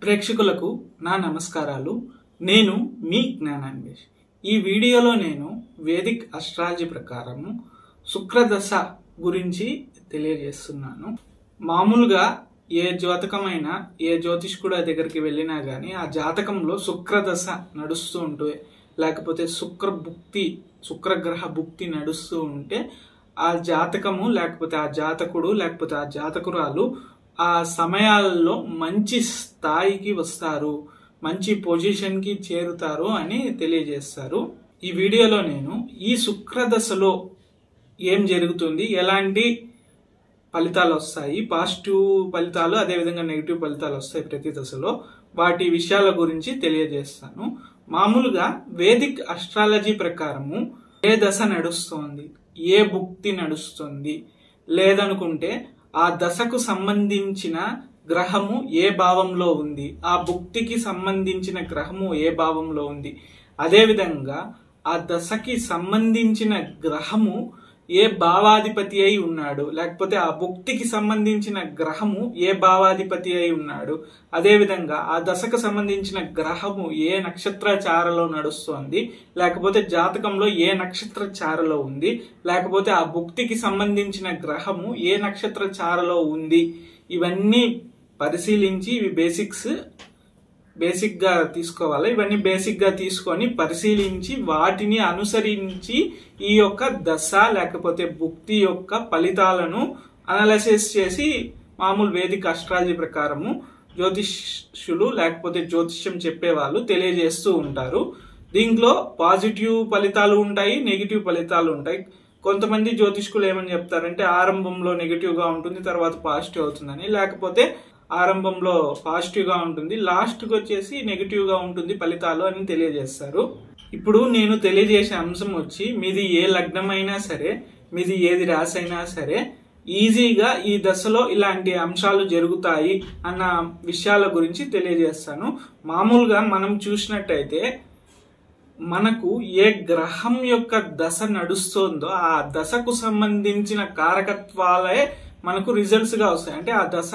ప్రేక్షకులకు నా నమస్కారాలు నేను మీ జ్ఞానాన్వేష్ ఈ వీడియోలో నేను వేదిక్ అస్ట్రాలజీ ప్రకారము శుక్రదశ గురించి తెలియజేస్తున్నాను మామూలుగా ఏ జాతకమైనా ఏ జ్యోతిష్కుడు దగ్గరికి వెళ్ళినా కానీ ఆ జాతకంలో శుక్రదశ నడుస్తూ ఉంటే లేకపోతే శుక్ర భుక్తి శుక్రగ్రహ భుక్తి నడుస్తూ ఉంటే ఆ జాతకము లేకపోతే ఆ జాతకుడు లేకపోతే ఆ జాతకురాలు ఆ సమయాల్లో మంచి స్థాయికి వస్తారు మంచి పొజిషన్కి చేరుతారు అని తెలియజేస్తారు ఈ వీడియోలో నేను ఈ శుక్రదశలో ఏం జరుగుతుంది ఎలాంటి ఫలితాలు వస్తాయి పాజిటివ్ ఫలితాలు అదేవిధంగా నెగిటివ్ ఫలితాలు వస్తాయి ప్రతి దశలో వాటి విషయాల గురించి తెలియజేస్తాను మామూలుగా వేదిక్ అస్ట్రాలజీ ప్రకారము ఏ దశ నడుస్తోంది ఏ భుక్తి నడుస్తుంది లేదనుకుంటే ఆ దశకు సంబంధించిన గ్రహము ఏ భావంలో ఉంది ఆ భుక్తికి సంబంధించిన గ్రహము ఏ భావంలో ఉంది అదేవిధంగా ఆ దశకి సంబంధించిన గ్రహము ఏ భావాధిపతి అయి ఉన్నాడు లేకపోతే ఆ భుక్తికి సంబంధించిన గ్రహము ఏ భావాధిపతి అయి ఉన్నాడు అదేవిధంగా ఆ దశకు సంబంధించిన గ్రహము ఏ నక్షత్ర చారలో నడుస్తోంది లేకపోతే జాతకంలో ఏ నక్షత్ర చారలో ఉంది లేకపోతే ఆ భుక్తికి సంబంధించిన గ్రహము ఏ నక్షత్ర చారలో ఉంది ఇవన్నీ పరిశీలించి ఇవి బేసిక్స్ బేసిక్ గా తీసుకోవాలి ఇవన్నీ బేసిక్ గా తీసుకొని పరిశీలించి వాటిని అనుసరించి ఈ యొక్క దశ లేకపోతే భుక్తి యొక్క ఫలితాలను అనాలసిస్ చేసి మామూలు వేదిక అస్ట్రాలజీ ప్రకారము జ్యోతిష్యులు లేకపోతే జ్యోతిష్యం చెప్పేవాళ్ళు తెలియజేస్తూ ఉంటారు దీంట్లో పాజిటివ్ ఫలితాలు ఉంటాయి నెగిటివ్ ఫలితాలు ఉంటాయి కొంతమంది జ్యోతిష్కులు ఏమని చెప్తారంటే ఆరంభంలో నెగిటివ్ గా ఉంటుంది తర్వాత పాజిటివ్ అవుతుందని లేకపోతే ఆరంభంలో పాజిటివ్ గా ఉంటుంది లాస్ట్ కి వచ్చేసి నెగిటివ్ గా ఉంటుంది ఫలితాలు అని తెలియజేస్తారు ఇప్పుడు నేను తెలియజేసే అంశం వచ్చి మీది ఏ లగ్నం అయినా సరే మీది ఏది రాసి అయినా సరే ఈజీగా ఈ దశలో ఇలాంటి అంశాలు జరుగుతాయి అన్న విషయాల గురించి తెలియజేస్తాను మామూలుగా మనం చూసినట్టయితే మనకు ఏ గ్రహం యొక్క దశ నడుస్తోందో ఆ దశకు సంబంధించిన కారకత్వాలే మనకు రిజల్ట్స్ గా వస్తాయి అంటే ఆ దశ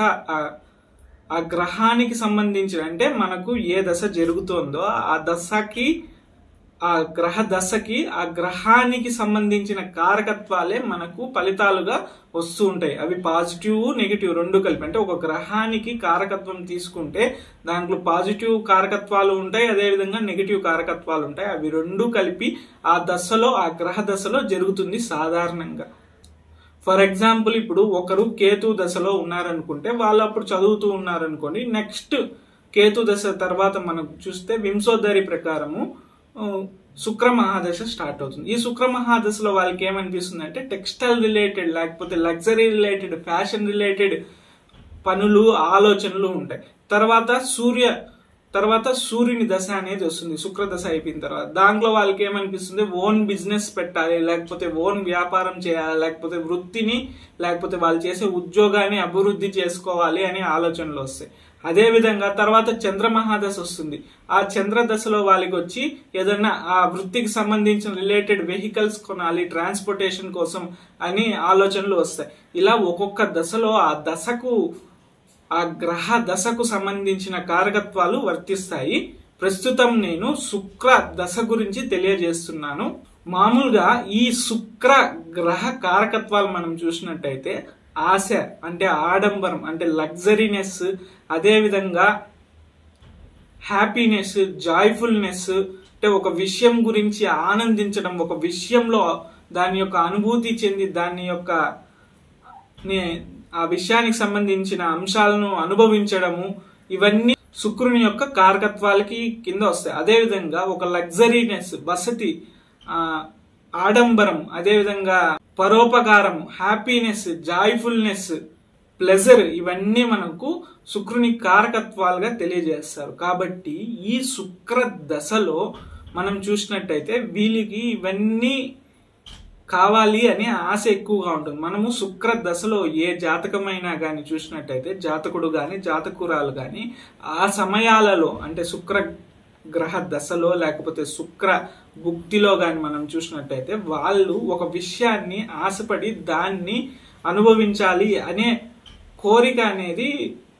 ఆ గ్రహానికి సంబంధించిన అంటే మనకు ఏ దశ జరుగుతోందో ఆ దశకి ఆ గ్రహ దశకి ఆ గ్రహానికి సంబంధించిన కారకత్వాలే మనకు ఫలితాలుగా వస్తూ ఉంటాయి అవి పాజిటివ్ నెగిటివ్ రెండు కలిపి అంటే ఒక గ్రహానికి కారకత్వం తీసుకుంటే దాంట్లో పాజిటివ్ కారకత్వాలు ఉంటాయి అదేవిధంగా నెగిటివ్ కారకత్వాలు ఉంటాయి అవి రెండు కలిపి ఆ దశలో ఆ గ్రహ దశలో జరుగుతుంది సాధారణంగా ఫర్ ఎగ్జాంపుల్ ఇప్పుడు ఒకరు కేతు దశలో ఉన్నారనుకుంటే వాళ్ళు అప్పుడు చదువుతూ ఉన్నారనుకోండి నెక్స్ట్ కేతు దశ తర్వాత మనం చూస్తే వింశోద్ధరి ప్రకారము శుక్ర మహాదశ స్టార్ట్ అవుతుంది ఈ శుక్ర మహాదశలో వాళ్ళకి ఏమనిపిస్తుంది అంటే టెక్స్టైల్ రిలేటెడ్ లేకపోతే లగ్జరీ రిలేటెడ్ ఫ్యాషన్ రిలేటెడ్ పనులు ఆలోచనలు ఉంటాయి తర్వాత సూర్య తర్వాత సూర్యుని దశ అనేది వస్తుంది శుక్ర దశ అయిపోయిన తర్వాత దాంట్లో వాళ్ళకి ఏమనిపిస్తుంది ఓన్ బిజినెస్ పెట్టాలి లేకపోతే ఓన్ వ్యాపారం చేయాలి లేకపోతే వృత్తిని లేకపోతే వాళ్ళు చేసే ఉద్యోగాన్ని అభివృద్ధి చేసుకోవాలి అనే ఆలోచనలు వస్తాయి అదే విధంగా తర్వాత చంద్ర మహాదశ వస్తుంది ఆ చంద్ర దశలో వాళ్ళకి వచ్చి ఏదన్నా ఆ వృత్తికి సంబంధించిన రిలేటెడ్ వెహికల్స్ కొనాలి ట్రాన్స్పోర్టేషన్ కోసం అని ఆలోచనలు వస్తాయి ఇలా ఒక్కొక్క దశలో ఆ దశకు ఆ గ్రహ దశకు సంబంధించిన కారకత్వాలు వర్తిస్తాయి ప్రస్తుతం నేను శుక్ర దశ గురించి తెలియజేస్తున్నాను మామూలుగా ఈ శుక్ర గ్రహ కారకత్వాలు మనం చూసినట్టయితే ఆశ అంటే ఆడంబరం అంటే లగ్జరీనెస్ అదేవిధంగా హ్యాపీనెస్ జాయ్ఫుల్నెస్ అంటే ఒక విషయం గురించి ఆనందించడం ఒక విషయంలో దాని యొక్క అనుభూతి చెంది దాని యొక్క ఆ విషయానికి సంబంధించిన అంశాలను అనుభవించడము ఇవన్నీ శుక్రుని యొక్క కారకత్వాలకి కింద వస్తాయి అదేవిధంగా ఒక లగ్జరీనెస్ వసతి ఆడంబరం అదేవిధంగా పరోపకారం హ్యాపీనెస్ జాయ్ఫుల్నెస్ ప్లెజర్ ఇవన్నీ మనకు శుక్రుని కారకత్వాలుగా తెలియజేస్తారు కాబట్టి ఈ శుక్ర దశలో మనం చూసినట్టయితే వీళ్ళకి ఇవన్నీ కావాలి అనే ఆశ ఎక్కువగా ఉంటుంది మనము శుక్ర దశలో ఏ జాతకమైనా కానీ చూసినట్టయితే జాతకుడు కానీ జాతకురాలు కానీ ఆ సమయాలలో అంటే శుక్ర గ్రహ దశలో లేకపోతే శుక్ర భుక్తిలో కానీ మనం చూసినట్టయితే వాళ్ళు ఒక విషయాన్ని ఆశపడి దాన్ని అనుభవించాలి అనే కోరిక అనేది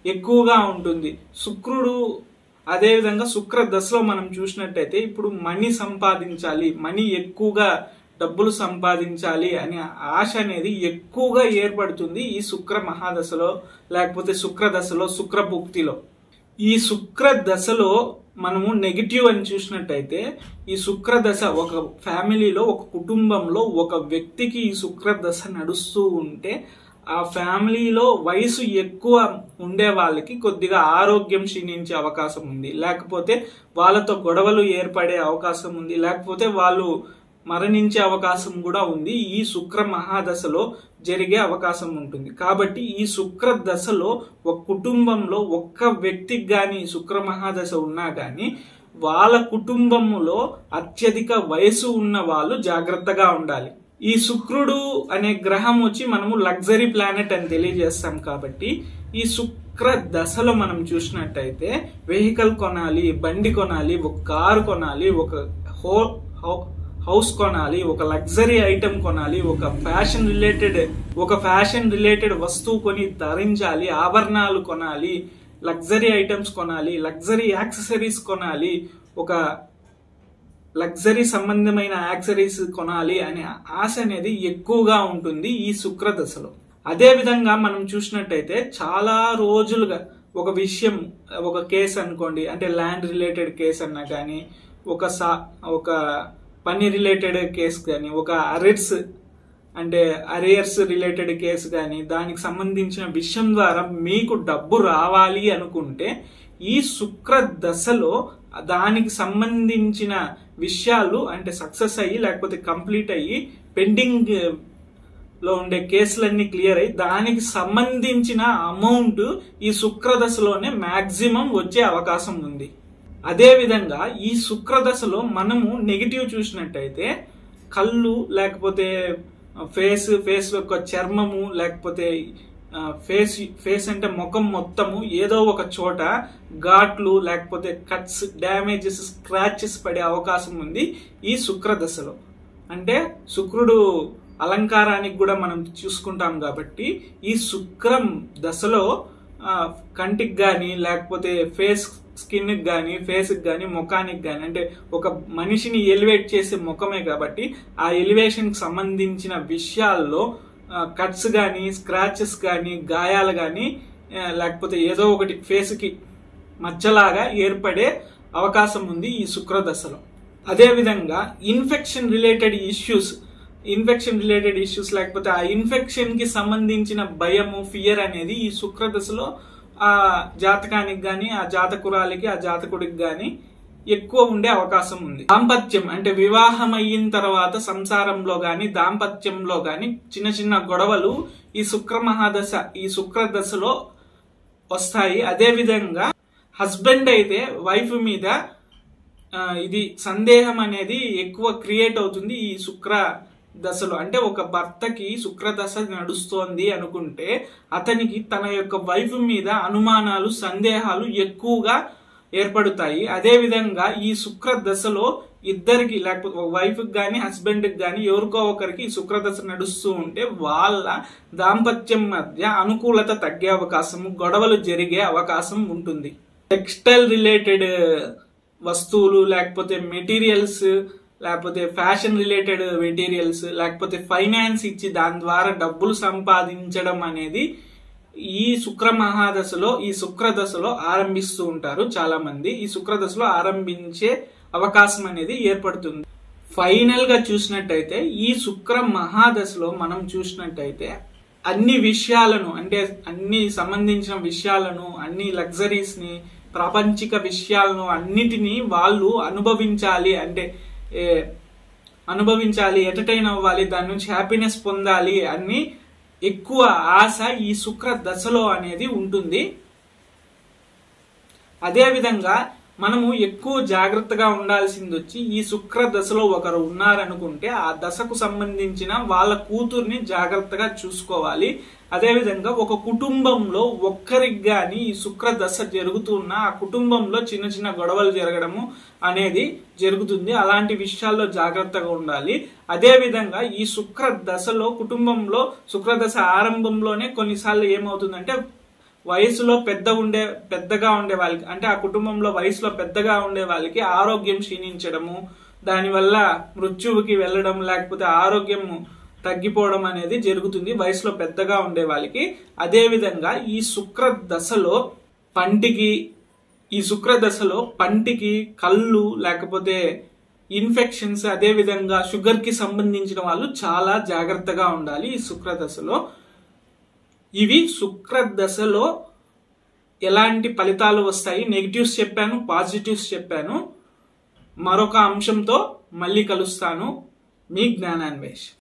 ఎక్కువగా ఉంటుంది శుక్రుడు అదేవిధంగా శుక్ర దశలో మనం చూసినట్టయితే ఇప్పుడు మనీ సంపాదించాలి మనీ ఎక్కువగా డబ్బులు సంపాదించాలి అనే ఆశ అనేది ఎక్కువగా ఏర్పడుతుంది ఈ శుక్ర మహాదశలో లేకపోతే శుక్ర దశలో శుక్ర భుక్తిలో ఈ శుక్ర దశలో మనము నెగిటివ్ అని చూసినట్టయితే ఈ శుక్ర దశ ఒక ఫ్యామిలీలో ఒక కుటుంబంలో ఒక వ్యక్తికి ఈ శుక్ర దశ నడుస్తూ ఉంటే ఆ ఫ్యామిలీలో వయసు ఎక్కువ ఉండే వాళ్ళకి కొద్దిగా ఆరోగ్యం క్షీణించే అవకాశం ఉంది లేకపోతే వాళ్ళతో గొడవలు ఏర్పడే అవకాశం ఉంది లేకపోతే వాళ్ళు మరణించే అవకాశం కూడా ఉంది ఈ శుక్ర మహాదశలో జరిగే అవకాశం ఉంటుంది కాబట్టి ఈ శుక్ర దశలో ఒక కుటుంబంలో ఒక్క వ్యక్తికి గాని శుక్ర మహాదశ ఉన్నా గాని వాళ్ళ కుటుంబములో అత్యధిక వయసు ఉన్న వాళ్ళు జాగ్రత్తగా ఉండాలి ఈ శుక్రుడు అనే గ్రహం వచ్చి మనము లగ్జరీ ప్లానెట్ అని తెలియజేస్తాం కాబట్టి ఈ శుక్ర దశలో మనం చూసినట్టయితే వెహికల్ కొనాలి బండి కొనాలి ఒక కారు కొనాలి ఒక హో హౌస్ కొనాలి ఒక లగ్జరీ ఐటమ్ కొనాలి ఒక ఫ్యాషన్ రిలేటెడ్ ఒక ఫ్యాషన్ రిలేటెడ్ వస్తువు కొని ధరించాలి ఆభరణాలు కొనాలి లగ్జరీ ఐటమ్స్ కొనాలి లగ్జరీ యాక్సెసరీస్ కొనాలి ఒక లగ్జరీ సంబంధమైన యాక్సరీస్ కొనాలి అనే ఆశ అనేది ఎక్కువగా ఉంటుంది ఈ శుక్ర దశలో అదే విధంగా మనం చూసినట్టయితే చాలా రోజులుగా ఒక విషయం ఒక కేసు అనుకోండి అంటే ల్యాండ్ రిలేటెడ్ కేసు అన్నా కానీ ఒక సా ఒక పని రిలేటెడ్ కేసు కానీ ఒక అరెట్స్ అంటే అరియర్స్ రిలేటెడ్ కేసు కానీ దానికి సంబంధించిన విషయం ద్వారా మీకు డబ్బు రావాలి అనుకుంటే ఈ శుక్ర దశలో దానికి సంబంధించిన విషయాలు అంటే సక్సెస్ అయ్యి లేకపోతే కంప్లీట్ అయ్యి పెండింగ్ లో ఉండే కేసులన్నీ క్లియర్ అయ్యి దానికి సంబంధించిన అమౌంట్ ఈ శుక్ర దశలోనే మాక్సిమం వచ్చే అవకాశం ఉంది అదే విధంగా ఈ శుక్ర దశలో మనము నెగిటివ్ చూసినట్టయితే కళ్ళు లేకపోతే ఫేస్ ఫేస్ యొక్క చర్మము లేకపోతే ఫేస్ ఫేస్ అంటే ముఖం మొత్తము ఏదో ఒక చోట ఘాట్లు లేకపోతే కట్స్ డ్యామేజెస్ స్క్రాచెస్ పడే అవకాశం ఉంది ఈ శుక్ర దశలో అంటే శుక్రుడు అలంకారానికి కూడా మనం చూసుకుంటాం కాబట్టి ఈ శుక్రం దశలో కంటికి కానీ లేకపోతే ఫేస్ స్కిన్ కానీ ఫేస్ కానీ ముఖానికి కానీ అంటే ఒక మనిషిని ఎలివేట్ చేసే ముఖమే కాబట్టి ఆ ఎలివేషన్ కి సంబంధించిన విషయాల్లో కట్స్ కానీ స్క్రాచెస్ కానీ గాయాలు కానీ లేకపోతే ఏదో ఒకటి ఫేస్ కి మచ్చలాగా ఏర్పడే అవకాశం ఉంది ఈ శుక్ర దశలో అదే విధంగా infection related issues infection related issues లేకపోతే ఆ ఇన్ఫెక్షన్ కి సంబంధించిన భయము ఫియర్ అనేది ఈ శుక్ర దశలో ఆ జాతకానికి గాని ఆ జాతకురాలికి ఆ జాతకుడికి గాని ఎక్కువ ఉండే అవకాశం ఉంది దాంపత్యం అంటే వివాహం అయిన తర్వాత సంసారంలో గాని దాంపత్యంలో గాని చిన్న చిన్న గొడవలు ఈ శుక్ర మహాదశ ఈ శుక్ర దశలో వస్తాయి అదే విధంగా హస్బెండ్ అయితే వైఫ్ మీద ఇది సందేహం అనేది ఎక్కువ క్రియేట్ అవుతుంది ఈ శుక్ర దశలో అంటే ఒక భర్తకి శుక్ర దశ నడుస్తోంది అనుకుంటే అతనికి తన యొక్క వైఫ్ మీద అనుమానాలు సందేహాలు ఎక్కువగా ఏర్పడుతాయి అదే విధంగా ఈ శుక్ర దశలో ఇద్దరికి లేకపోతే వైఫ్ కానీ హస్బెండ్ కి కానీ ఎవరికో ఒకరికి ఈ శుక్ర దశ నడుస్తూ ఉంటే వాళ్ళ దాంపత్యం మధ్య అనుకూలత తగ్గే అవకాశం గొడవలు జరిగే అవకాశం ఉంటుంది టెక్స్టైల్ రిలేటెడ్ వస్తువులు లేకపోతే మెటీరియల్స్ లేకపోతే ఫ్యాషన్ రిలేటెడ్ మెటీరియల్స్ లేకపోతే ఫైనాన్స్ ఇచ్చి దాని ద్వారా డబ్బులు సంపాదించడం అనేది ఈ శుక్ర మహాదశలో ఈ శుక్ర దశలో ఆరంభిస్తూ ఉంటారు చాలా మంది ఈ శుక్ర దశలో ఆరంభించే అవకాశం అనేది ఏర్పడుతుంది ఫైనల్ గా చూసినట్టయితే ఈ శుక్ర మహాదశలో మనం చూసినట్టయితే అన్ని విషయాలను అంటే అన్ని సంబంధించిన విషయాలను అన్ని లగ్జరీస్ ని ప్రాపంచిక విషయాలను అన్నిటినీ వాళ్ళు అనుభవించాలి అంటే అనుభవించాలి ఎంటర్టైన్ అవ్వాలి దాని నుంచి హ్యాపీనెస్ పొందాలి అని ఎక్కువ ఆశ ఈ శుక్ర దశలో అనేది ఉంటుంది అదే విధంగా మనము ఎక్కువ జాగ్రత్తగా ఉండాల్సింది వచ్చి ఈ శుక్ర దశలో ఒకరు ఉన్నారనుకుంటే ఆ దశకు సంబంధించిన వాళ్ళ కూతుర్ని జాగ్రత్తగా చూసుకోవాలి అదేవిధంగా ఒక కుటుంబంలో ఒక్కరికి గాని ఈ శుక్ర దశ జరుగుతున్న ఆ కుటుంబంలో చిన్న చిన్న గొడవలు జరగడము అనేది జరుగుతుంది అలాంటి విషయాల్లో జాగ్రత్తగా ఉండాలి అదే విధంగా ఈ శుక్ర దశలో కుటుంబంలో శుక్ర దశ ఆరంభంలోనే కొన్నిసార్లు ఏమవుతుందంటే వయసులో పెద్ద ఉండే పెద్దగా ఉండే వాళ్ళకి అంటే ఆ కుటుంబంలో వయసులో పెద్దగా ఉండే వాళ్ళకి ఆరోగ్యం క్షీణించడము దానివల్ల మృత్యువుకి వెళ్ళడం లేకపోతే ఆరోగ్యం తగ్గిపోవడం అనేది జరుగుతుంది వయసులో పెద్దగా ఉండే వాళ్ళకి అదే విధంగా ఈ శుక్ర దశలో పంటికి ఈ శుక్ర దశలో పంటికి కళ్ళు లేకపోతే ఇన్ఫెక్షన్స్ అదే విధంగా షుగర్ కి సంబంధించిన వాళ్ళు చాలా జాగ్రత్తగా ఉండాలి ఈ శుక్ర దశలో ఇవి శుక్ర దశలో ఎలాంటి ఫలితాలు వస్తాయి నెగిటివ్స్ చెప్పాను పాజిటివ్స్ చెప్పాను మరొక అంశంతో మళ్ళీ కలుస్తాను మీ జ్ఞానాన్వేష్